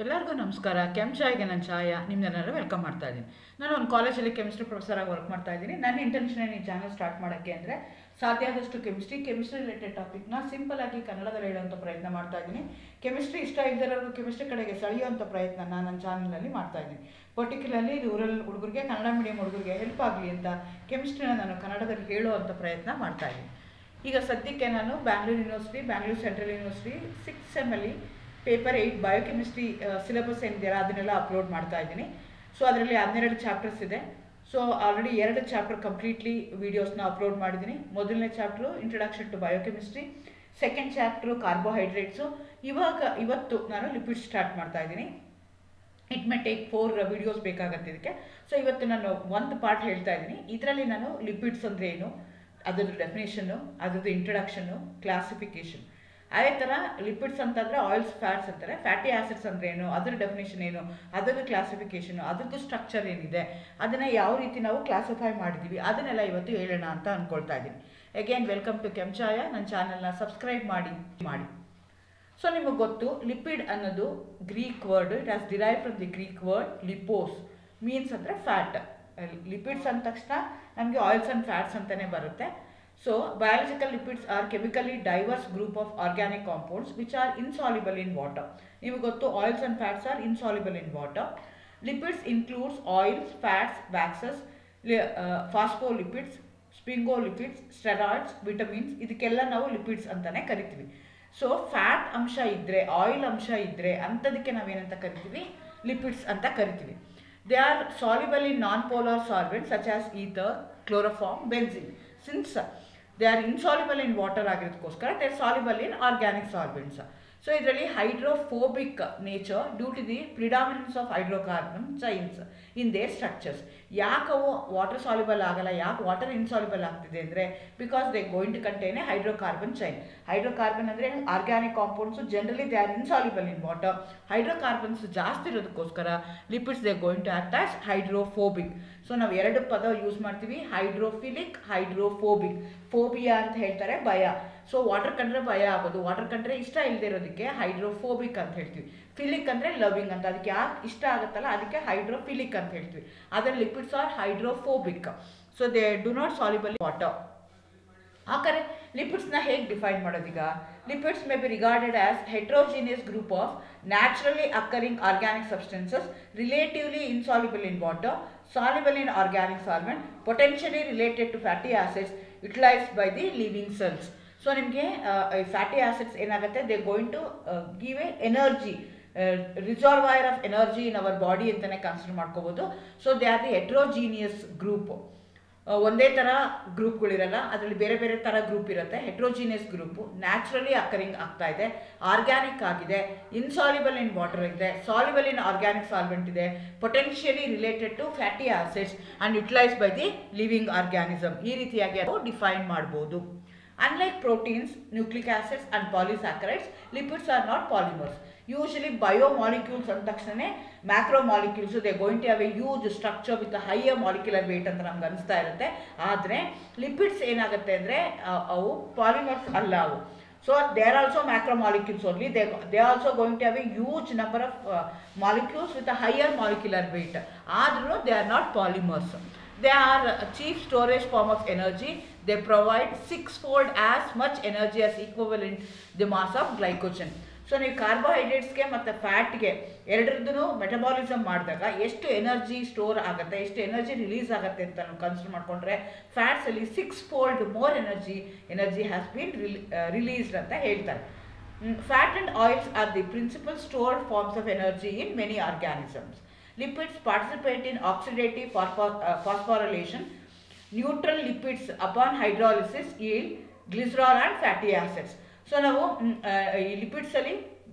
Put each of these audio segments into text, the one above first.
ಎಲ್ಲರಿಗೂ ನಮಸ್ಕಾರ ಕೆಂಚಾಯ್ಗೆ ನನ್ನ ಛಾಯ ನಿಮ್ದೆಲ್ಲರೂ ವೆಲ್ಕಮ್ ಮಾಡ್ತಾ ಇದ್ದೀನಿ ನಾನು ಒಂದು ಕಾಲೇಜಲ್ಲಿ ಕೆಮಿಸ್ಟ್ರಿ ಪ್ರೊಫೆಸರ್ ಆಗಿ ವರ್ಕ್ ಮಾಡ್ತಾ ಇದ್ದೀನಿ ನನ್ನ ಇಂಟೆನ್ಷನ್ ಏನು ಈ ಚಾನಲ್ ಸ್ಟಾರ್ಟ್ ಮಾಡೋಕ್ಕೆ ಅಂದರೆ ಸಾಧ್ಯ ಆದಷ್ಟು ಕೆಮಿಸ್ಟ್ರಿ ಕೆಮಿಸ್ಟ್ರಿ ರಿಲೇಟೆಡ್ ಟಾಪಿಕ್ನ ಸಿಂಪಲ್ ಆಗಿ ಕನ್ನಡದಲ್ಲಿ ಹೇಳುವಂಥ ಪ್ರಯತ್ನ ಮಾಡ್ತಾ ಇದ್ದೀನಿ ಕೆಮಿಸ್ಟ್ರಿ ಇಷ್ಟ ಇದ್ದರವ್ರಿಗೂ ಕೆಮಿಸ್ಟ್ರಿ ಕಡೆಗೆ ಸೆಳೆಯುವಂಥ ಪ್ರಯತ್ನ ನಾನು ನನ್ನ ಚಾನಲಲ್ಲಿ ಮಾಡ್ತಾ ಇದ್ದೀನಿ ಪರ್ಟಿಕ್ಯುಲರ್ಲಿ ರೂರಲ್ ಹುಡುಗರಿಗೆ ಕನ್ನಡ ಮೀಡಿಯಂ ಹುಡುಗರಿಗೆ ಹೆಲ್ಪ್ ಆಗಲಿ ಅಂತ ಕೆಮಿಸ್ಟ್ರಿನ ನಾನು ಕನ್ನಡದಲ್ಲಿ ಹೇಳುವಂಥ ಪ್ರಯತ್ನ ಮಾಡ್ತಾ ಇದ್ದೀನಿ ಈಗ ಸದ್ಯಕ್ಕೆ ನಾನು Bangalore university Bangalore central university six ಸೆಮ್ಮಲ್ಲಿ ಪೇಪರ್ ಏಯ್ಟ್ ಬಯೋಕೆಮಿಸ್ಟ್ರಿ ಸಿಲೆಬಸ್ ಏನಿದೆಯಲ್ಲ ಅದನ್ನೆಲ್ಲ ಅಪ್ಲೋಡ್ ಮಾಡ್ತಾ ಇದ್ದೀನಿ ಸೊ ಅದರಲ್ಲಿ ಹನ್ನೆರಡು ಚಾಪ್ಟರ್ಸ್ ಇದೆ ಸೊ ಆಲ್ರೆಡಿ ಎರಡು ಚಾಪ್ಟರ್ ಕಂಪ್ಲೀಟ್ಲಿ ವೀಡಿಯೋಸ್ನ ಅಪ್ಲೋಡ್ ಮಾಡಿದ್ದೀನಿ ಮೊದಲನೇ chapter introduction to biochemistry second chapter carbohydrates ಇವಾಗ ಇವತ್ತು ನಾನು ಲಿಪಿಡ್ ಸ್ಟಾರ್ಟ್ ಮಾಡ್ತಾ ಇದ್ದೀನಿ it may take four videos ಬೇಕಾಗತ್ತೆ ಇದಕ್ಕೆ ಸೊ ಇವತ್ತು ನಾನು ಒಂದು ಪಾರ್ಟ್ ಹೇಳ್ತಾ ಇದ್ದೀನಿ ಇದರಲ್ಲಿ ನಾನು ಲಿಪಿಡ್ಸ್ ಅಂದರೆ ಏನು ಅದ್ರದ್ದು ಡೆಫಿನೇಷನ್ನು ಅದ್ರದ್ದು ಇಂಟ್ರಡಕ್ಷನ್ನು ಕ್ಲಾಸಿಫಿಕೇಷನ್ ಅದೇ ಥರ ಲಿಪಿಡ್ಸ್ ಅಂತಂದರೆ ಆಯಿಲ್ಸ್ ಫ್ಯಾಟ್ಸ್ ಅಂತಾರೆ ಫ್ಯಾಟಿ ಆಸಿಡ್ಸ್ ಅಂದರೆ ಏನು ಅದ್ರ ಡೆಫಿನೇಷನ್ ಏನು ಅದರದ್ದು ಕ್ಲಾಸಿಫಿಕೇಷನು ಅದ್ರದ್ದು ಸ್ಟ್ರಕ್ಚರ್ ಏನಿದೆ ಅದನ್ನು ಯಾವ ರೀತಿ ನಾವು ಕ್ಲಾಸಿಫೈ ಮಾಡಿದ್ದೀವಿ ಅದನ್ನೆಲ್ಲ ಇವತ್ತು ಹೇಳೋಣ ಅಂತ ಅಂದ್ಕೊಳ್ತಾ ಇದ್ದೀನಿ ಅಗೇನ್ ವೆಲ್ಕಮ್ ಟು ಕೆಂಚಾಯ ನನ್ನ ಚಾನಲ್ನ ಸಬ್ಸ್ಕ್ರೈಬ್ ಮಾಡಿ ಮಾಡಿ ಸೊ ನಿಮಗೆ ಗೊತ್ತು ಲಿಪಿಡ್ ಅನ್ನೋದು Greek word it has derive from the Greek word lipos means ಅಂದರೆ ಫ್ಯಾಟ್ ಲಿಪಿಡ್ಸ್ ಅಂದ ತಕ್ಷಣ ನಮಗೆ ಆಯಿಲ್ಸ್ ಆ್ಯಂಡ್ ಫ್ಯಾಟ್ಸ್ ಅಂತಲೇ ಬರುತ್ತೆ so biological lipids are chemically diverse group of organic compounds which are insoluble in water ನಿಮಗೆ ಗೊತ್ತು oils and fats are insoluble in water lipids includes oils fats waxes phospholipids sphingolipids steroids vitamins ಇದಕ್ಕೆಲ್ಲ ನಾವು lipids ಅಂತಲೇ ಕರಿತೀವಿ so fat ಅಂಶ ಇದ್ದರೆ oil ಅಂಶ ಇದ್ದರೆ ಅಂಥದಕ್ಕೆ ನಾವೇನಂತ ಕರಿತೀವಿ ಲಿಪಿಡ್ಸ್ ಅಂತ ಕರಿತೀವಿ they are soluble in non polar solvent such as ether chloroform benzene since they are insoluble in water ಆಗಿರೋದಕ್ಕೋಸ್ಕರ they are soluble in organic solvents so ಇದರಲ್ಲಿ hydrophobic nature due to the predominance of hydrocarbon chains in their structures ಯಾಕೆ ಅವು water soluble ಆಗಲ್ಲ ಯಾಕೆ water insoluble ಆಗ್ತಿದೆ ಅಂದರೆ because they going to contain a hydrocarbon chain hydrocarbon ಅಂದರೆ organic compounds generally they are insoluble in water hydrocarbons ಜಾಸ್ತಿ ಇರೋದಕ್ಕೋಸ್ಕರ lipids they going to act as hydrophobic so ನಾವು ಎರಡು ಪದ ಯೂಸ್ ಮಾಡ್ತೀವಿ ಹೈಡ್ರೋಫಿಲಿಕ್ ಹೈಡ್ರೋಫೋಬಿಕ್ ಫೋಬಿಯಾ ಅಂತ ಹೇಳ್ತಾರೆ ಭಯ ಸೊ ವಾಟರ್ ಕಂಡ್ರೆ ಭಯ ಆಗೋದು ವಾಟರ್ ಕಂಡ್ರೆ ಇಷ್ಟ ಇಲ್ಲದೆ ಇರೋದಕ್ಕೆ ಹೈಡ್ರೋಫೋಬಿಕ್ ಅಂತ ಹೇಳ್ತೀವಿ ಫಿಲಿಕ್ ಅಂದರೆ ಲವಿಂಗ್ ಅಂತ ಅದಕ್ಕೆ ಯಾಕೆ ಇಷ್ಟ ಆಗುತ್ತಲ್ಲ ಅದಕ್ಕೆ ಹೈಡ್ರೋಫಿಲಿಕ್ ಅಂತ ಹೇಳ್ತೀವಿ ಅದರ lipids are hydrophobic so they do not soluble water ಹಾಗಾದ್ರೆ ಲಿಪಿಡ್ಸ್ನ ಹೇಗೆ ಡಿಫೈನ್ ಮಾಡೋದೀಗ lipids may be regarded as heterogeneous group of naturally occurring organic substances relatively insoluble in water soluble in organic solvent potentially related to fatty acids utilised by the living cells so ನಿಮಗೆ fatty acids ಏನಾಗುತ್ತೆ they going to give a energy reservoir of energy in our body ಅಂತಲೇ consider ಮಾಡ್ಕೋಬೋದು so they are the heterogeneous group ಒಂದೇ ಥರ ಗ್ರೂಪ್ಗಳಿರಲ್ಲ ಅದರಲ್ಲಿ ಬೇರೆ ಬೇರೆ ಥರ ಗ್ರೂಪ್ ಇರುತ್ತೆ ಹೆಟ್ರೋಜಿನಿಯಸ್ ಗ್ರೂಪು ನ್ಯಾಚುರಲಿ ಅಕರಿಂಗ್ ಆಗ್ತಾ ಇದೆ ಆರ್ಗ್ಯಾನಿಕ್ ಆಗಿದೆ ಇನ್ಸಾಲಿಬಲ್ ಇನ್ ವಾಟರ್ ಇದೆ ಸಾಲಿಬಲ್ ಇನ್ ಆರ್ಗ್ಯಾನಿಕ್ ಸಾಲ್ವೆಂಟ್ ಇದೆ potentially related to fatty acids and utilise by the living organism ಈ ರೀತಿಯಾಗಿ ಅದು ಡಿಫೈನ್ ಮಾಡ್ಬೋದು Unlike proteins, nucleic acids and polysaccharides, lipids are not polymers. Usually biomolecules ಅಂದ ತಕ್ಷಣ macro molecules they going to have a huge structure with higher molecular weight ಅಂತ ನಮ್ಗೆ ಅನಿಸ್ತಾ ಇರುತ್ತೆ ಆದರೆ ಲಿಪಿಡ್ಸ್ ಏನಾಗುತ್ತೆ ಅಂದರೆ ಅವು ಪಾಲಿಮರ್ಸ್ ಅಲ್ಲ ಅವು so they are also macro molecules only they they also going to have a huge number of molecules with higher molecular weight ಆದ್ರೂ they are not polymers they are a chief storage form of energy they provide six-fold as much energy as equivalent the mass of glycogen so ನೀವು ಕಾರ್ಬೋಹೈಡ್ರೇಟ್ಸ್ಗೆ ಮತ್ತು ಫ್ಯಾಟ್ಗೆ ಎರಡರದ್ದು metabolism ಮಾಡಿದಾಗ ಎಷ್ಟು energy store ಆಗುತ್ತೆ ಎಷ್ಟು energy release ಆಗುತ್ತೆ ಅಂತ ನಾವು ಕನ್ಸಿಡರ್ ಮಾಡಿಕೊಂಡ್ರೆ ಫ್ಯಾಟ್ಸಲ್ಲಿ six fold more energy energy has been released ಅಂತ ಹೇಳ್ತಾರೆ fat and oils are the principal stored forms of energy in many organisms lipids participate in oxidative phosphor, uh, phosphorylation. Neutral lipids upon hydrolysis yield glycerol and fatty acids. So ನಾವು ಈ ಲಿಪಿಡ್ಸಲ್ಲಿ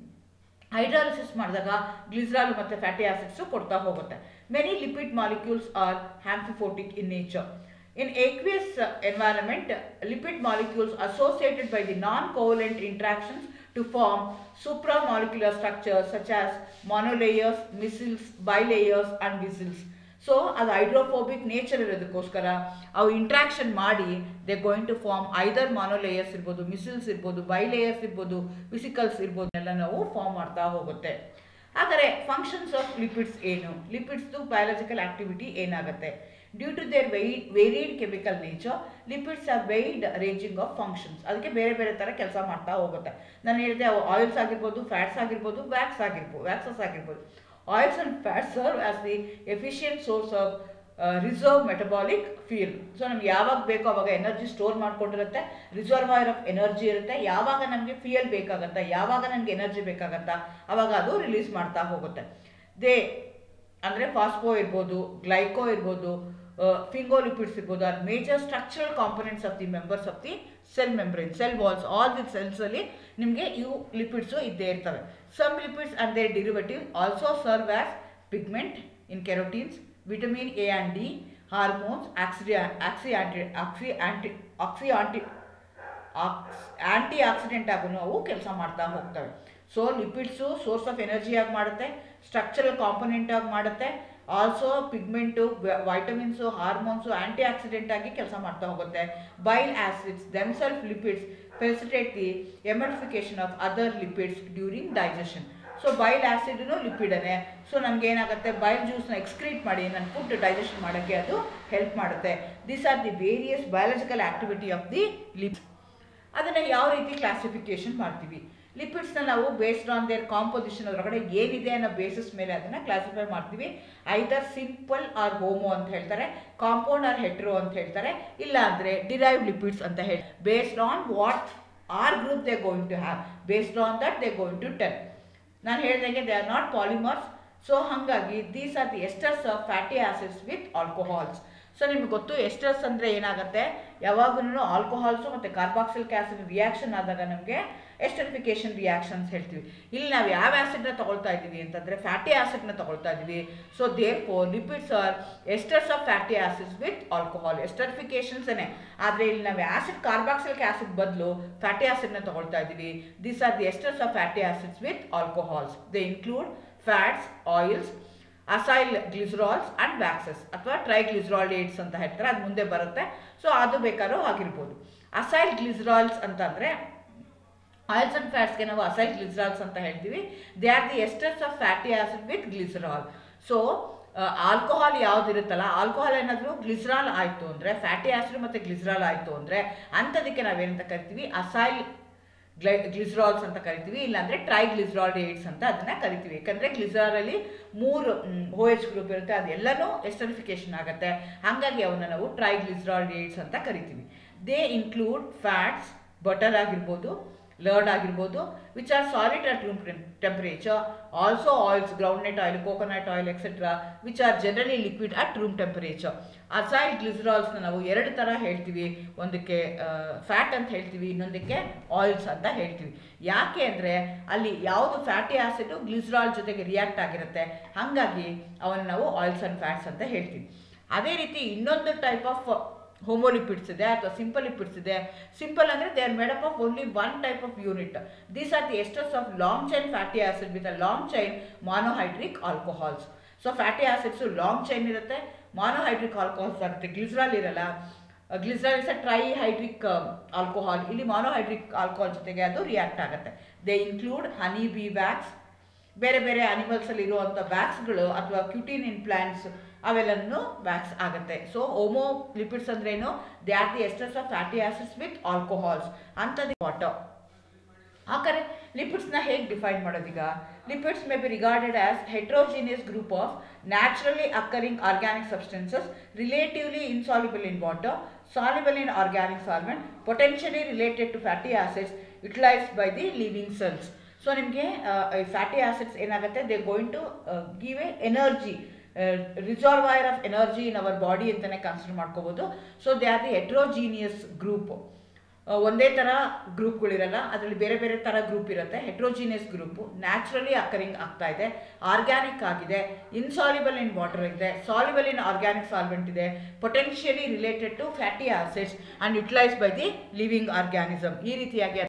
hydrolysis ಮಾಡಿದಾಗ ಗ್ಲಿಸ್ರಾಲ್ ಮತ್ತು fatty acids ಕೊಡ್ತಾ ಹೋಗುತ್ತೆ many lipid molecules are amphipathic in nature in aqueous environment lipid molecules associated by the non-covalent interactions to form supramolecular structures such as monolayers, micelles, bilayers and vessels. So ಅದು hydrophobic nature ಇರೋದಕ್ಕೋಸ್ಕರ ಅವು interaction ಮಾಡಿ they going to form either monolayers ಇರ್ಬೋದು micelles ಇರ್ಬೋದು ಬೈಲೇಯರ್ಸ್ ಇರ್ಬೋದು ವಿಸಿಕಲ್ಸ್ ಇರ್ಬೋದು ಎಲ್ಲ ನಾವು ಫಾರ್ಮ್ ಮಾಡ್ತಾ ಹೋಗುತ್ತೆ ಹಾಗಾದರೆ ಫಂಕ್ಷನ್ಸ್ ಆಫ್ ಲಿಪಿಡ್ಸ್ ಏನು ಲಿಪಿಡ್ಸ್ದು ಬಯಾಲಜಿಕಲ್ ಆಕ್ಟಿವಿಟಿ ಏನಾಗುತ್ತೆ due to their wide varied chemical nature lipids are wide ranging of functions ಅದಕ್ಕೆ ಬೇರೆ ಬೇರೆ ಥರ ಕೆಲಸ ಮಾಡ್ತಾ ಹೋಗುತ್ತೆ ನಾನು ಹೇಳಿದೆ ಆಯಿಲ್ಸ್ ಆಗಿರ್ಬೋದು ಫ್ಯಾಟ್ಸ್ ಆಗಿರ್ಬೋದು ವ್ಯಾಕ್ಸ್ ಆಗಿರ್ಬೋದು ವ್ಯಾಕ್ಸಸ್ ಆಗಿರ್ಬೋದು oils and fats serve as the efficient source of reserve metabolic fuel so ನಮ್ಗೆ ಯಾವಾಗ ಬೇಕೋ ಅವಾಗ ಎನರ್ಜಿ ಸ್ಟೋರ್ ಮಾಡ್ಕೊಂಡಿರುತ್ತೆ ರಿಸರ್ವಾಯರ್ ಆಫ್ ಎನರ್ಜಿ ಇರುತ್ತೆ ಯಾವಾಗ ನಮಗೆ ಫ್ಯೂಯಲ್ ಬೇಕಾಗತ್ತಾ ಯಾವಾಗ ನನಗೆ ಎನರ್ಜಿ ಬೇಕಾಗತ್ತಾ ಅವಾಗ ಅದು ರಿಲೀಸ್ ಮಾಡ್ತಾ ಹೋಗುತ್ತೆ ದೇ ಅಂದರೆ ಫಾಸ್ಫೋ ಇರ್ಬೋದು ಗ್ಲೈಕೋ ಇರ್ಬೋದು ಫಿಂಗೋಲಿಪಿಡ್ಸ್ ಇರ್ಬೋದು are major structural components of the members of the cell membrane cell walls all the ಸೆಲ್ಸಲ್ಲಿ ನಿಮಗೆ ಇವು ಲಿಪಿಡ್ಸು ಇದ್ದೇ ಇರ್ತವೆ some lipids and their derivative also serve as pigment in carotenes vitamin A and D hormones oxidi oxi anti oxi anti oxi anti antioxidant ಆಗು ಅವು ಕೆಲಸ ಮಾಡ್ತಾ ಹೋಗ್ತವೆ so lipids source of energy ಆಗಿ ಮಾಡುತ್ತೆ structural component ಆಗಿ ಮಾಡುತ್ತೆ also pigment vitamins hormones aunty antioxidant ಆಗಿ ಕೆಲಸ ಮಾಡ್ತಾ ಹೋಗುತ್ತೆ bile acids themselves lipids facilitate the emulsification of other lipids during digestion so bile ಆ್ಯಸಿಡ್ನು ಲಿಪಿಡನೇ ಸೊ ನಮ್ಗೆ ಏನಾಗುತ್ತೆ ಬೈಲ್ ಜ್ಯೂಸ್ನ ಎಕ್ಸ್ಕ್ರೀಟ್ ಮಾಡಿ ನನ್ನ ಫುಡ್ ಡೈಜೆಷನ್ ಮಾಡೋಕ್ಕೆ ಅದು ಹೆಲ್ಪ್ ಮಾಡುತ್ತೆ these are the various biological activity of the lip ಅದನ್ನು ಯಾವ ರೀತಿ ಕ್ಲಾಸಿಫಿಕೇಶನ್ ಮಾಡ್ತೀವಿ ಲಿಪಿಡ್ಸ್ನ ನಾವು ಬೇಸ್ಡ್ ಆನ್ ದೇರ್ ಕಾಂಪೋಸಿಷನ್ ಅದರೊಳಗಡೆ ಏನಿದೆ ಅನ್ನೋ ಬೇಸಿಸ್ ಮೇಲೆ ಅದನ್ನು ಕ್ಲಾಸಿಫೈ ಮಾಡ್ತೀವಿ ಐದರ್ ಸಿಂಪಲ್ ಆರ್ ಹೋಮೋ ಅಂತ ಹೇಳ್ತಾರೆ ಕಾಂಪೌಂಡ್ ಆರ್ ಹೆಟ್ರೋ ಅಂತ ಹೇಳ್ತಾರೆ ಇಲ್ಲ ಅಂದರೆ ಡಿರೈವ್ ಲಿಪಿಡ್ಸ್ ಅಂತ ಹೇಳಿ based on what are group they going to have based on that they going to tell ನಾನು ಹೇಳಿದಂಗೆ they are not polymers so ಹಾಗಾಗಿ these are the esters of fatty acids with alcohols so ನಿಮ್ಗೆ ಗೊತ್ತು esters ಅಂದರೆ ಏನಾಗುತ್ತೆ ಯಾವಾಗೂ ಆಲ್ಕೋಹಾಲ್ಸು ಮತ್ತು carboxylic acid reaction ಆದಾಗ ನಮಗೆ ಎಸ್ಟರಿಫಿಕೇಶನ್ ರಿಯಾಕ್ಷನ್ಸ್ ಹೇಳ್ತೀವಿ ಇಲ್ಲಿ ನಾವು ಯಾವ ಆ್ಯಸಿಡ್ನ ತಗೊಳ್ತಾ ಇದ್ದೀವಿ ಅಂತಂದರೆ ಫ್ಯಾಟಿ ಆ್ಯಸಿಡ್ನ ತಗೊಳ್ತಾ ಇದ್ದೀವಿ so therefore lipids are esters of fatty acids with alcohol ಎಸ್ಟರಿಫಿಕೇಶನ್ಸೇ ಆದರೆ ಇಲ್ಲಿ ನಾವು ಆ್ಯಸಿಡ್ ಕಾರ್ಬಾಕ್ಸಿಲಿಕ್ ಆ್ಯಸಿಡ್ ಬದಲು ಫ್ಯಾಟಿ ಆಸಿಡ್ನ ತಗೊಳ್ತಾ ಇದ್ದೀವಿ these are the esters of fatty acids with alcohols they include fats oils acyl glycerols and waxes ಅಥವಾ triglycerides ಅಂತ ಹೇಳ್ತಾರೆ ಅದು ಮುಂದೆ ಬರುತ್ತೆ ಸೊ ಅದು ಬೇಕಾದ್ರೂ ಆಗಿರ್ಬೋದು ಅಸೈಲ್ ಗ್ಲಿಸರಾಲ್ಸ್ ಅಂತಂದರೆ ಆಯಿಲ್ಸ್ ಆ್ಯಂಡ್ ಫ್ಯಾಟ್ಸ್ಗೆ ನಾವು ಅಸೈಲ್ ಗ್ಲಿಸರಾಲ್ಸ್ ಅಂತ ಹೇಳ್ತೀವಿ they are the esters of fatty acid with glycerol so alcohol ಯಾವುದಿರುತ್ತಲ್ಲ ಆಲ್ಕೋಹಾಲ್ ಏನಾದರೂ ಗ್ಲಿಸರಾಲ್ ಆಯಿತು ಅಂದರೆ ಫ್ಯಾಟಿ ಆಸಿಡ್ ಮತ್ತು ಗ್ಲಿಸರಾಲ್ ಆಯಿತು ಅಂದರೆ ಅಂಥದಕ್ಕೆ ನಾವೇನಂತ ಕರಿತೀವಿ ಅಸೈಲ್ ಗ್ಲೈ ಗ್ಲಿಸರಾಲ್ಸ್ ಅಂತ ಕರಿತೀವಿ ಇಲ್ಲಾಂದರೆ ಟ್ರೈಗ್ಲಿಸರಾಲ್ಡೇಟ್ಸ್ ಅಂತ ಅದನ್ನು ಕರಿತೀವಿ ಯಾಕಂದರೆ ಗ್ಲಿಸರಾಲಲ್ಲಿ ಮೂರು ಓ ಎಚ್ ಗ್ರೂಪ್ ಇರುತ್ತೆ ಅದೆಲ್ಲನೂ ಎಸ್ಟರಿಫಿಕೇಶನ್ ಆಗುತ್ತೆ ಹಾಗಾಗಿ ಅವನ್ನ ನಾವು ಟ್ರೈಗ್ಲಿಸರಾಲ್ಡೇಟ್ಸ್ ಅಂತ ಕರಿತೀವಿ ದೇ ಇನ್ಕ್ಲೂಡ್ ಫ್ಯಾಟ್ಸ್ ಬಟರ್ ಆಗಿರ್ಬೋದು ಲರ್ಡ್ ಆಗಿರ್ಬೋದು which are solid at room temperature also oils groundnut oil coconut oil etcetera which are generally liquid at room temperature acyl ಗ್ಲಿಸರಾಲ್ಸ್ನ ನಾವು ಎರಡು ಥರ ಹೇಳ್ತೀವಿ ಒಂದಕ್ಕೆ ಫ್ಯಾಟ್ ಅಂತ ಹೇಳ್ತೀವಿ ಇನ್ನೊಂದಕ್ಕೆ ಆಯಿಲ್ಸ್ ಅಂತ ಹೇಳ್ತೀವಿ ಯಾಕೆ ಅಂದರೆ ಅಲ್ಲಿ ಯಾವುದು ಫ್ಯಾಟಿ ಆಸಿಡ್ ಗ್ಲಿಸರಾಲ್ ಜೊತೆಗೆ ರಿಯಾಕ್ಟ್ ಆಗಿರುತ್ತೆ ಹಾಗಾಗಿ ಅವನ್ನ ನಾವು ಆಯಿಲ್ಸ್ ಆ್ಯಂಡ್ ಫ್ಯಾಟ್ಸ್ ಅಂತ ಹೇಳ್ತೀವಿ ಅದೇ ರೀತಿ ಇನ್ನೊಂದು ಟೈಪ್ ಆಫ್ ಹೋಮೋಲಿಪಿಡ್ಸ್ ಇದೆ ಅಥವಾ ಸಿಂಪಲ್ ಲಿಪಿಡ್ಸ್ ಇದೆ ಸಿಂಪಲ್ ಅಂದರೆ they are made up of only one type of unit these are the esters of long chain fatty acid with a long chain monohydric alcohols so fatty acids long chain ಇರುತ್ತೆ monohydric alcohols ಆಗುತ್ತೆ glycerol ಇರಲ್ಲ glycerol is a trihydric alcohol ಇಲ್ಲಿ monohydric alcohol ಜೊತೆಗೆ ಅದು react ಆಗುತ್ತೆ they include honey bee wax ಬೇರೆ ಬೇರೆ ಅನಿಮಲ್ಸಲ್ಲಿ ಇರುವಂಥ ವ್ಯಾಕ್ಸ್ಗಳು ಅಥವಾ ಕ್ಯೂಟಿನ್ ಇನ್ ಪ್ಲಾಂಟ್ಸ್ ಅವೆಲ್ಲನೂ ವ್ಯಾಕ್ಸ್ ಆಗುತ್ತೆ ಸೊ ಓಮೋ ಲಿಪಿಡ್ಸ್ ಅಂದ್ರೇನು they are the esters of fatty acids with alcohols ಅಂಥದ್ದು ವಾಟರ್ ಹಾಗಾದ್ರೆ ಲಿಪಿಡ್ಸ್ನ ಹೇಗೆ ಡಿಫೈನ್ ಮಾಡೋದೀಗ lipids may be regarded as heterogeneous group of naturally occurring organic substances relatively insoluble in water soluble in organic solvent potentially related to fatty acids utilized by the living cells so ನಿಮಗೆ fatty acids ಏನಾಗುತ್ತೆ they going to give a energy reservoir of energy in our body ಅಂತಲೇ consider ಮಾಡ್ಕೋಬೋದು so they are the heterogeneous group ಒಂದೇ ಥರ ಗ್ರೂಪ್ಗಳಿರಲ್ಲ ಅದರಲ್ಲಿ ಬೇರೆ ಬೇರೆ ಥರ ಗ್ರೂಪ್ ಇರುತ್ತೆ ಹೆಟ್ರೋಜಿನಿಯಸ್ ಗ್ರೂಪು ನ್ಯಾಚುರಲಿ ಅಕ್ಕರಿಂಗ್ ಆಗ್ತಾ ಇದೆ ಆರ್ಗ್ಯಾನಿಕ್ ಆಗಿದೆ ಇನ್ಸಾಲ್ಯುಬಲ್ ಇನ್ ವಾಟರ್ ಇದೆ ಸಾಲ್ಯುಬಲ್ ಇನ್ ಆರ್ಗ್ಯಾನಿಕ್ ಸಾಲ್ವೆಂಟ್ ಇದೆ potentially related to fatty acids and utilise by the living organism ಈ ರೀತಿಯಾಗಿ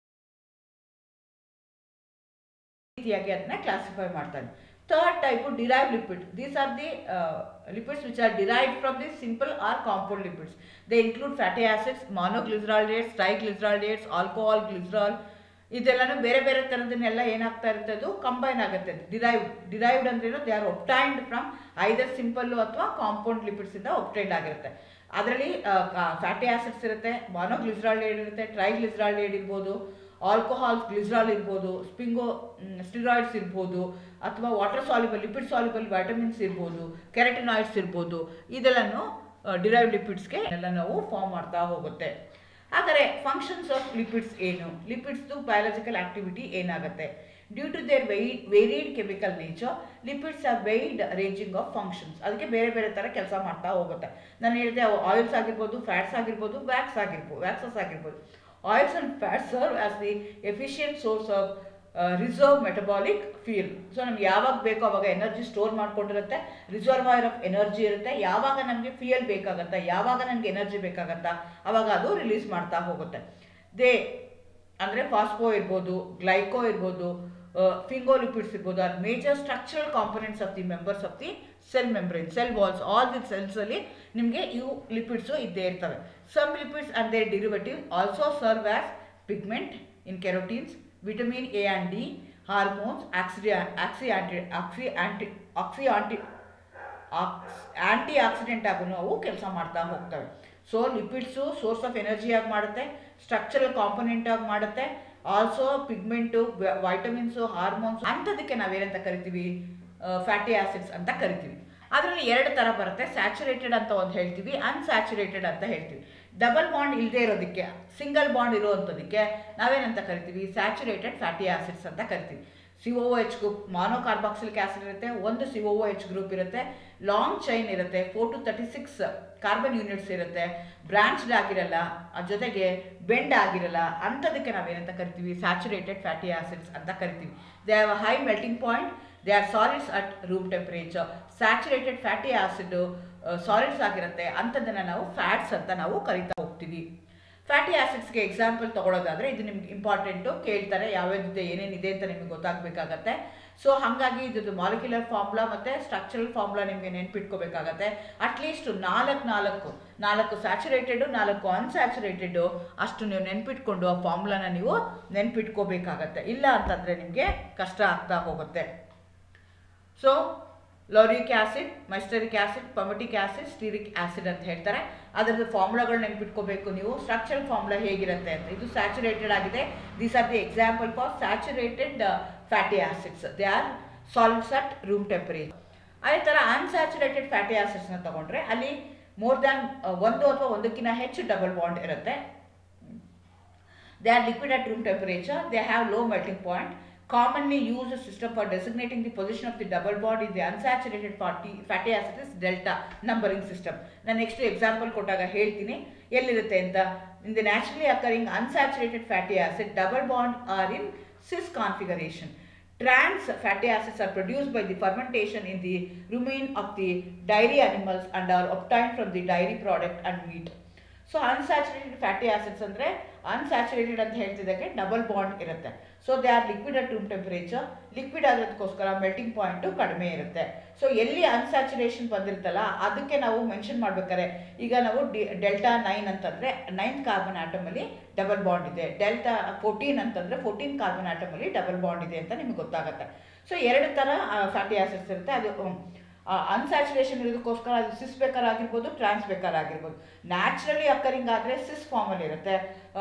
ರೀತಿಯಾಗಿ ಅದನ್ನ ಕ್ಲಾಸಿಫೈ ಮಾಡ್ತಾರೆ third type derive lipid these are the lipids which are derived from the simple or compound lipids they include fatty acids monoglycerides triglycerides alcohol glycerol ಇದೆಲ್ಲನೂ ಬೇರೆ ಬೇರೆ ಥರದನ್ನೆಲ್ಲ ಏನಾಗ್ತಾ ಇರುತ್ತೆ ಅದು ಕಂಬೈನ್ ಆಗುತ್ತೆ ಡಿರೈವ್ಡ್ ಡಿರೈವ್ಡ್ ಅಂದ್ರೇನು they are obtained from either simple ಅಥವಾ ಕಾಂಪೌಂಡ್ ಲಿಪಿಡ್ಸಿಂದ ಒಪ್ಟೈನ್ಡ್ ಆಗಿರುತ್ತೆ ಅದರಲ್ಲಿ ಫ್ಯಾಟಿ ಆಸಿಡ್ಸ್ ಇರುತ್ತೆ ಮಾನೋಗ್ಲಿಸ್ರಾಲ್ಡೇಡ್ ಇರುತ್ತೆ ಟ್ರೈಗ್ಲಿಸ್ರಾಲ್ಡೇಡ್ ಇರ್ಬೋದು ಆಲ್ಕೋಹಾಲ್ ಗ್ಲಿಸ್ರಾಲ್ ಇರ್ಬೋದು ಸ್ಪಿಂಗೋ ಸ್ಟಿರಾಯ್ಡ್ಸ್ ಇರ್ಬೋದು ಅಥವಾ water soluble lipid soluble vitamins ಇರ್ಬೋದು ಕೆರೆಟಿನಾಯ್ಡ್ಸ್ ಇರ್ಬೋದು ಇದೆಲ್ಲನೂ ಡಿರೈವ್ ಲಿಪಿಡ್ಸ್ಗೆ ಎಲ್ಲ ನಾವು ಫಾರ್ಮ್ ಮಾಡ್ತಾ ಹೋಗುತ್ತೆ ಹಾಗಾದರೆ ಫಂಕ್ಷನ್ಸ್ ಆಫ್ ಲಿಪಿಡ್ಸ್ ಏನು ಲಿಪಿಡ್ಸ್ದು ಬಯಾಲಜಿಕಲ್ ಆಕ್ಟಿವಿಟಿ ಏನಾಗುತ್ತೆ due to their wide varied chemical nature lipids are wide ranging of functions ಅದಕ್ಕೆ ಬೇರೆ ಬೇರೆ ಥರ ಕೆಲಸ ಮಾಡ್ತಾ ಹೋಗುತ್ತೆ ನಾನು ಹೇಳಿದೆ ಆಯಿಲ್ಸ್ ಆಗಿರ್ಬೋದು ಫ್ಯಾಟ್ಸ್ ಆಗಿರ್ಬೋದು ವ್ಯಾಕ್ಸ್ ಆಗಿರ್ಬೋದು ವ್ಯಾಕ್ಸಸ್ ಆಗಿರ್ಬೋದು oils and fats serve as the efficient source of reserve metabolic fuel so ನಮ್ಗೆ ಯಾವಾಗ ಬೇಕೋ ಅವಾಗ ಎನರ್ಜಿ ಸ್ಟೋರ್ ಮಾಡ್ಕೊಂಡಿರುತ್ತೆ ರಿಸರ್ವಾಯರ್ ಆಫ್ ಎನರ್ಜಿ ಇರುತ್ತೆ ಯಾವಾಗ ನಮಗೆ ಫ್ಯೂಯಲ್ ಬೇಕಾಗತ್ತಾ ಯಾವಾಗ ನನಗೆ ಎನರ್ಜಿ ಬೇಕಾಗತ್ತಾ ಅವಾಗ ಅದು ರಿಲೀಸ್ ಮಾಡ್ತಾ ಹೋಗುತ್ತೆ ದೇ ಅಂದರೆ ಫಾಸ್ಫೋ ಇರ್ಬೋದು ಗ್ಲೈಕೋ ಇರ್ಬೋದು ಫಿಂಗೋಲಿಪಿಡ್ಸ್ ಇರ್ಬೋದು are major structural components of the members of the cell membrane cell walls all the ಸೆಲ್ಸಲ್ಲಿ ನಿಮಗೆ ಇವು ಲಿಪಿಡ್ಸು ಇದ್ದೇ ಇರ್ತವೆ some lipids and their derivative also serve as pigment in carotenes vitamin A and D hormones oxidi oxi anti oxi anti oxi anti ox antioxidant ಆಗು ಅವು ಕೆಲಸ ಮಾಡ್ತಾ ಹೋಗ್ತವೆ so lipids source of energy ಆಗಿ ಮಾಡುತ್ತೆ structural component ಆಗಿ ಮಾಡುತ್ತೆ also pigment vitamins hormones ಅಂಥದಕ್ಕೆ ನಾವೇನಂತ ಕರಿತೀವಿ ಫ್ಯಾಟಿ ಆಸಿಡ್ಸ್ ಅಂತ ಕರಿತೀವಿ ಅದರಲ್ಲಿ ಎರಡು ಥರ ಬರುತ್ತೆ ಸ್ಯಾಚುರೇಟೆಡ್ ಅಂತ ಒಂದು ಹೇಳ್ತೀವಿ ಅನ್ಸ್ಯಾಚುರೇಟೆಡ್ ಅಂತ ಹೇಳ್ತೀವಿ ಡಬಲ್ ಬಾಂಡ್ ಇಲ್ಲದೆ ಇರೋದಕ್ಕೆ ಸಿಂಗಲ್ ಬಾಂಡ್ ಇರೋವಂಥದಕ್ಕೆ ನಾವೇನಂತ ಕರಿತೀವಿ ಸ್ಯಾಚುರೇಟೆಡ್ ಫ್ಯಾಟಿ ಆಸಿಡ್ಸ್ ಅಂತ ಕರಿತೀವಿ C O H group monocarboxylic acid ಇರುತ್ತೆ ಒಂದು ಸಿ ಒ ಎಚ್ ಗ್ರೂಪ್ ಇರುತ್ತೆ ಲಾಂಗ್ ಚೈನ್ ಇರುತ್ತೆ four to thirty six carbon units ಇರುತ್ತೆ ಬ್ರಾಂಚ್ಡ್ ಆಗಿರಲ್ಲ ಅದ್ರ ಜೊತೆಗೆ ಬೆಂಡ್ ಆಗಿರಲ್ಲ ಅಂಥದಕ್ಕೆ ನಾವೇನಂತ ಕರಿತೀವಿ ಸ್ಯಾಚುರೇಟೆಡ್ ಫ್ಯಾಟಿ ಆಸಿಡ್ಸ್ ಅಂತ ಕರಿತೀವಿ they have a high melting point they are solids at room temperature saturated fatty acid solids ಆಗಿರುತ್ತೆ ಅಂಥದ್ದನ್ನು ನಾವು ಫ್ಯಾಟ್ಸ್ ಅಂತ ನಾವು ಕರಿತಾ ಹೋಗ್ತೀವಿ ಫ್ಯಾಟಿ ಆಸಿಡ್ಸ್ಗೆ ಎಕ್ಸಾಂಪಲ್ ತೊಗೊಳೋದಾದರೆ ಇದು ನಿಮ್ಗೆ ಇಂಪಾರ್ಟೆಂಟು ಕೇಳ್ತಾರೆ ಯಾವ್ಯಾವ್ದಿದೆ ಏನೇನಿದೆ ಅಂತ ನಿಮಗೆ ಗೊತ್ತಾಗಬೇಕಾಗತ್ತೆ ಸೊ ಹಾಗಾಗಿ ಇದ್ರದ್ದು ಮಾಲಿಕ್ಯುಲರ್ ಫಾರ್ಮುಲಾ ಮತ್ತು ಸ್ಟ್ರಕ್ಚರಲ್ ಫಾರ್ಮುಲಾ ನಿಮಗೆ ನೆನ್ಪಿಟ್ಕೋಬೇಕಾಗತ್ತೆ ಅಟ್ಲೀಸ್ಟ್ ನಾಲ್ಕು ನಾಲ್ಕು ನಾಲ್ಕು ಸ್ಯಾಚುರೇಟೆಡು ನಾಲ್ಕು ಅನ್ಸ್ಯಾಚುರೇಟೆಡು ಅಷ್ಟು ನೀವು ನೆನ್ಪಿಟ್ಕೊಂಡು ಆ ಫಾರ್ಮುಲಾನ ನೀವು ನೆನ್ಪಿಟ್ಕೋಬೇಕಾಗತ್ತೆ ಇಲ್ಲ ಅಂತಂದರೆ ನಿಮಗೆ ಕಷ್ಟ ಆಗ್ತಾ ಹೋಗುತ್ತೆ so lauric acid myristic acid palmitic acid stearic acid ಅಂತ ಹೇಳ್ತಾರೆ ಅದರದ್ದು ಫಾರ್ಮುಲಾಗಳು ನೆನ್ಪಿಟ್ಕೋಬೇಕು ನೀವು ಸ್ಟ್ರಕ್ಚರಲ್ ಫಾರ್ಮುಲಾ ಹೇಗಿರುತ್ತೆ ಅಂತ ಇದು ಸ್ಯಾಚುರೇಟೆಡ್ ಆಗಿದೆ these are the example for saturated fatty acids they are solids at room temperature ಅದೇ ಥರ ಅನ್ಸ್ಯಾಚುರೇಟೆಡ್ ಫ್ಯಾಟಿ ಆ್ಯಸಿಡ್ಸ್ನ ತೊಗೊಂಡ್ರೆ ಅಲ್ಲಿ ಮೋರ್ ದ್ಯಾನ್ ಒಂದು ಅಥವಾ ಒಂದಕ್ಕಿಂತ ಹೆಚ್ಚು ಡಬಲ್ ಬಾಂಡ್ ಇರುತ್ತೆ they are liquid at room temperature they have low melting point commonly used system for designating the position of the double bond in the unsaturated fatty, fatty acid is delta numbering system. ನಾನು next example ಕೊಟ್ಟಾಗ ಹೇಳ್ತೀನಿ ಎಲ್ಲಿರುತ್ತೆ ಅಂತ in the naturally occurring unsaturated fatty acid double bond are in cis configuration Trans fatty acids are produced by the fermentation in the rumen of the dairy animals and are obtained from the dairy product and meat. So unsaturated fatty acids ಅಂದರೆ unsaturated ಅಂತ ಹೇಳ್ತಿದ್ದಕ್ಕೆ double bond ಇರುತ್ತೆ so they are liquid at room temperature liquid ಆಗೋದಕ್ಕೋಸ್ಕರ melting point ಕಡಿಮೆ ಇರುತ್ತೆ so ಎಲ್ಲಿ ಅನ್ಸ್ಯಾಚುರೇಷನ್ ಬಂದಿರುತ್ತಲ್ಲ ಅದಕ್ಕೆ ನಾವು ಮೆನ್ಷನ್ ಮಾಡ್ಬೇಕಾದ್ರೆ ಈಗ ನಾವು ಡಿ ಡೆಲ್ಟಾ ನೈನ್ ಅಂತಂದರೆ ನೈನ್ ಕಾರ್ಬನ್ ಆಟಮಲ್ಲಿ ಡಬಲ್ ಬಾಂಡ್ ಇದೆ ಡೆಲ್ಟಾ ಫೋರ್ಟೀನ್ ಅಂತಂದರೆ ಫೋರ್ಟೀನ್ ಕಾರ್ಬನ್ ಆಟಮಲ್ಲಿ ಡಬಲ್ ಬಾಂಡ್ ಇದೆ ಅಂತ ನಿಮಗೆ ಗೊತ್ತಾಗುತ್ತೆ ಸೊ ಎರಡು ಥರ ಫ್ಯಾಟಿ ಆಸಿಡ್ಸ್ ಇರುತ್ತೆ ಅದು ಅನ್ಸ್ಯಾಚುರೇಷನ್ ಇರೋದಕ್ಕೋಸ್ಕರ ಅದು ಸಿಸ್ ಬೇಕಾರಾಗಿರ್ಬೋದು ಟ್ರಾನ್ಸ್ ಬೇಕಾರಾಗಿರ್ಬೋದು ನ್ಯಾಚುರಲಿ ಅಕ್ಕರಿಂಗ್ ಆದರೆ ಸಿಸ್ ಫಾರ್ಮಲ್ಲಿ ಇರುತ್ತೆ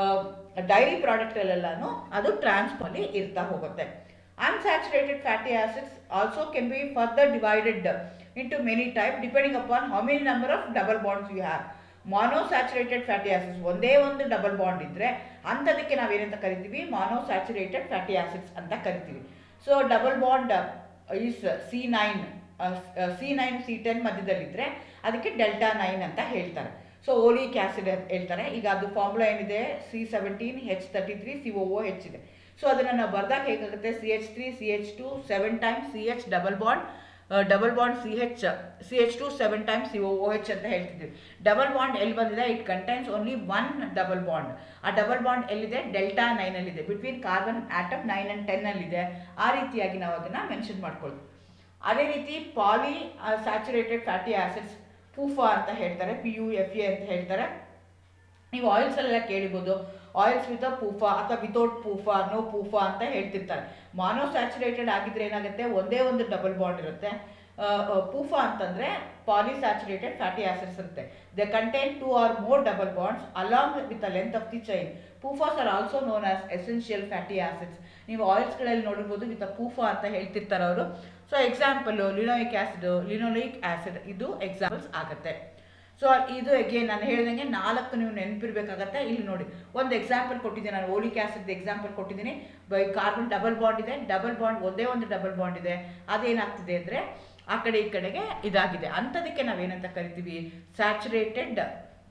ಡೈರಿ ಪ್ರಾಡಕ್ಟಲ್ಲೆಲ್ಲನೂ ಅದು ಟ್ರಾನ್ಸ್ಫಾರ್ಮಲ್ಲಿ ಇರ್ತಾ ಹೋಗುತ್ತೆ unsaturated fatty acids also can be further divided into many type depending upon how many number of double bonds you have monounsaturated fatty acids ಒಂದೇ ಒಂದು ಡಬಲ್ ಬಾಂಡ್ ಇದ್ದರೆ ಅಂಥದಕ್ಕೆ ನಾವೇನಂತ ಕರಿತೀವಿ ಮಾನೋಸ್ಯಾಚುರೇಟೆಡ್ ಫ್ಯಾಟಿ ಆಸಿಡ್ಸ್ ಅಂತ ಕರಿತೀವಿ so double bond is C nine C nine C ten ಮಧ್ಯದಲ್ಲಿದ್ದರೆ ಅದಕ್ಕೆ delta nine ಅಂತ ಹೇಳ್ತಾರೆ ಸೊ ಓಲಿಕ್ ಆ್ಯಸಿಡ್ ಹೇಳ್ತಾರೆ ಈಗ ಅದು ಫಾರ್ಮುಲಾ ಏನಿದೆ C seventeen H thirty three C O H ಇದೆ ಸೊ ಅದನ್ನು ನಾವು ಬರ್ದಾಗ ಹೇಗಾಗುತ್ತೆ C H three C H two seven times C H double bond double bond C H C H two seven times C O H ಅಂತ ಹೇಳ್ತಿದ್ದೀವಿ double bond ಎಲ್ಲಿ ಬಂದಿದೆ it contains only one double bond ಆ double bond ಎಲ್ಲಿದೆ delta ನೈನಲ್ಲಿದೆ between carbon atom nine and ಟೆನ್ನಲ್ಲಿದೆ ಆ ರೀತಿಯಾಗಿ ನಾವು ಅದನ್ನು ಮೆನ್ಷನ್ ಮಾಡ್ಕೊಳ್ತೀವಿ ಅದೇ ರೀತಿ poly saturated fatty acids PUFA ಅಂತ ಹೇಳ್ತಾರೆ ಪಿ ಯು ಎಫ್ ಎ ಅಂತ ಹೇಳ್ತಾರೆ ನೀವು ಆಯಿಲ್ಸಲ್ಲೆಲ್ಲ ಕೇಳಿಬೋದು ಆಯಿಲ್ಸ್ ವಿತ್ ಪೂಫಾ ಅಥವಾ ವಿತೌಟ್ ಪೂಫಾ ನೋ ಪೂಫಾ ಅಂತ ಹೇಳ್ತಿರ್ತಾರೆ ಮಾನೋಸ್ಯಾಚುರೇಟೆಡ್ ಆಗಿದ್ರೆ ಏನಾಗುತ್ತೆ ಒಂದೇ ಒಂದು ಡಬಲ್ ಬಾಂಡ್ ಇರುತ್ತೆ ಪೂಫಾ ಅಂತಂದ್ರೆ ಪಾಲಿಸ್ಯಾಚುರೇಟೆಡ್ ಫ್ಯಾಟಿ ಆಸಿಡ್ಸ್ ಇರುತ್ತೆ they contain two or more double bonds along with the length of the chain PUFAs are also known as essential fatty acids ನೀವು ಆಯಿಲ್ಸ್ಗಳಲ್ಲಿ ನೋಡಿರ್ಬೋದು ವಿತ್ ಪೂಫಾ ಅಂತ ಹೇಳ್ತಿರ್ತಾರೆ ಅವರು so example linoleic acid linolenic acid ಇದು examples ಆಗುತ್ತೆ so ಇದು again ನಾನು ಹೇಳ್ದಂಗೆ ನಾಲ್ಕು ನೀವು ನೆನಪಿರ್ಬೇಕಾಗತ್ತೆ ಇಲ್ಲಿ ನೋಡಿ ಒಂದು ಎಕ್ಸಾಂಪಲ್ ಕೊಟ್ಟಿದ್ದೀನಿ ನಾನು ಓಲಿಕ್ ಆಸಿಡ್ ಎಕ್ಸಾಂಪಲ್ ಕೊಟ್ಟಿದ್ದೀನಿ ಬೈ ಕಾರ್ಬನ್ ಡಬಲ್ ಬಾಂಡ್ ಇದೆ ಡಬಲ್ ಬಾಂಡ್ ಒಂದೇ ಒಂದು ಡಬಲ್ ಬಾಂಡ್ ಇದೆ ಅದೇನಾಗ್ತಿದೆ ಅಂದರೆ ಆ ಕಡೆ ಈ ಕಡೆಗೆ ಇದಾಗಿದೆ ಅಂಥದಕ್ಕೆ ನಾವೇನಂತ ಕರಿತೀವಿ saturated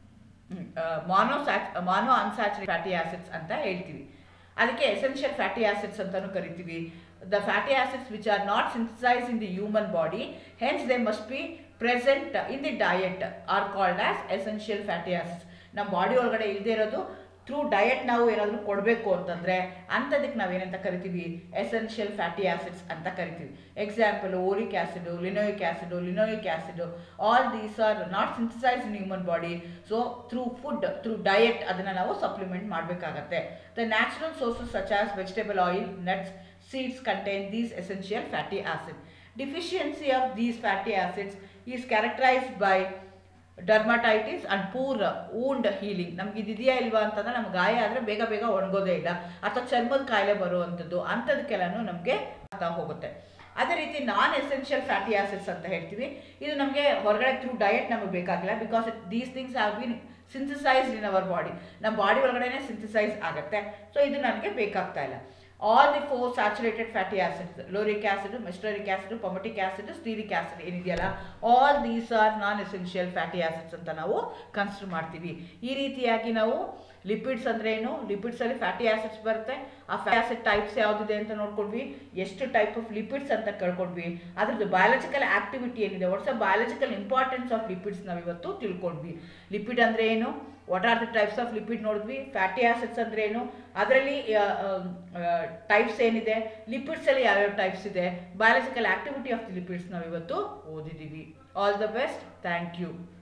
mono sat mono unsaturate fatty acids ಅಂತ ಹೇಳ್ತೀವಿ ಅದಕ್ಕೆ ಎಸೆನ್ಷಿಯಲ್ ಫ್ಯಾಟಿ ಆಸಿಡ್ಸ್ ಅಂತಾನು ಕರಿತೀವಿ the fatty acids which are not synthesize in the human body hence they must be present in the diet are called as essential fatty acids ನಮ್ಮ body ಒಳಗಡೆ ಇಲ್ಲದೆ ಇರೋದು through diet ನಾವು ಏನಾದರೂ ಕೊಡಬೇಕು ಅಂತಂದರೆ ಅಂಥದಕ್ಕೆ ನಾವೇನಂತ ಕರಿತೀವಿ ಎಸೆನ್ಷಿಯಲ್ ಫ್ಯಾಟಿ ಆಸಿಡ್ಸ್ ಅಂತ ಕರಿತೀವಿ example oleic acid linoleic acid linoleic acid all these are not synthesize in human body so through food through diet ಅದನ್ನು ನಾವು ಸಪ್ಲಿಮೆಂಟ್ ಮಾಡಬೇಕಾಗತ್ತೆ the natural sources such as vegetable oil nuts seeds contain these essential fatty acid deficiency of these fatty acids is characterized by dermatitis and poor wound healing ನಮ್ಗೆ ಇದಿದೆಯಾ ಇಲ್ವಾ ಅಂತಂದ್ರೆ ನಮ್ಗೆ ಗಾಯ ಆದರೆ ಬೇಗ ಬೇಗ ಒಣಗೋದೇ ಇಲ್ಲ ಅಥವಾ ಚರ್ಮದ ಕಾಯಿಲೆ ಬರುವಂಥದ್ದು ಅಂಥದಕ್ಕೆಲ್ಲನೂ ನಮಗೆ ಆಗ್ತಾ ಹೋಗುತ್ತೆ ಅದೇ ರೀತಿ ನಾನ್ ಎಸೆನ್ಷಿಯಲ್ ಫ್ಯಾಟಿ ಆಸಿಡ್ಸ್ ಅಂತ ಹೇಳ್ತೀವಿ ಇದು ನಮಗೆ ಹೊರಗಡೆ ಥ್ರೂ ಡಯಟ್ ನಮಗೆ ಬೇಕಾಗಿಲ್ಲ because these things have been synthesized in our body ನಮ್ಮ ಬಾಡಿ ಒಳಗಡೆನೆ ಸಿಂಥಸೈಸ್ ಆಗುತ್ತೆ ಸೊ ಇದು ನನಗೆ ಬೇಕಾಗ್ತಾ ಇಲ್ಲ all the four saturated fatty acids lauric acid myristic acid palmitic acid stearic acid ಏನಿದೆಯಲ್ಲ all these are non essential fatty acids ಅಂತ ನಾವು ಕನ್ಸಿಡರ್ ಮಾಡ್ತೀವಿ ಈ ರೀತಿಯಾಗಿ ನಾವು ಲಿಪಿಡ್ಸ್ ಅಂದ್ರೆ ಏನು ಲಿಪಿಡ್ಸ್ ಅಲ್ಲಿ ಫ್ಯಾಟಿ ಆಸಿಡ್ಸ್ ಬರುತ್ತೆ ಆ ಫ್ಯಾಟಿ ಆಸಿಡ್ ಟೈಪ್ಸ್ ಯಾವುದಿದೆ ಅಂತ ನೋಡ್ಕೊಂಡ್ವಿ ಎಷ್ಟು ಟೈಪ್ ಆಫ್ ಲಿಪಿಡ್ಸ್ ಅಂತ ಕೇಳ್ಕೊಂಡ್ವಿ ಅದ್ರದ್ದು ಬಯಾಲಜಿಕಲ್ ಆಕ್ಟಿವಿಟಿ ಏನಿದೆ what's a biological importance of lipids ನಾವು ಇವತ್ತು ತಿಳ್ಕೊಂಡ್ವಿ ಲಿಪಿಡ್ ಅಂದ್ರೆ ಏನು what are the types of lipid ನೋಡಿದ್ವಿ ಫ್ಯಾಟಿ ಆಸಿಡ್ಸ್ ಅಂದ್ರೆ ಏನು ಅದರಲ್ಲಿ ಟೈಪ್ಸ್ ಏನಿದೆ ಲಿಪಿಡ್ಸ್ ಅಲ್ಲಿ ಯಾವ್ಯಾವ ಟೈಪ್ಸ್ ಇದೆ biological activity of the lipids ನಾವು ಇವತ್ತು ಓದಿದ್ದೀವಿ all the best thank you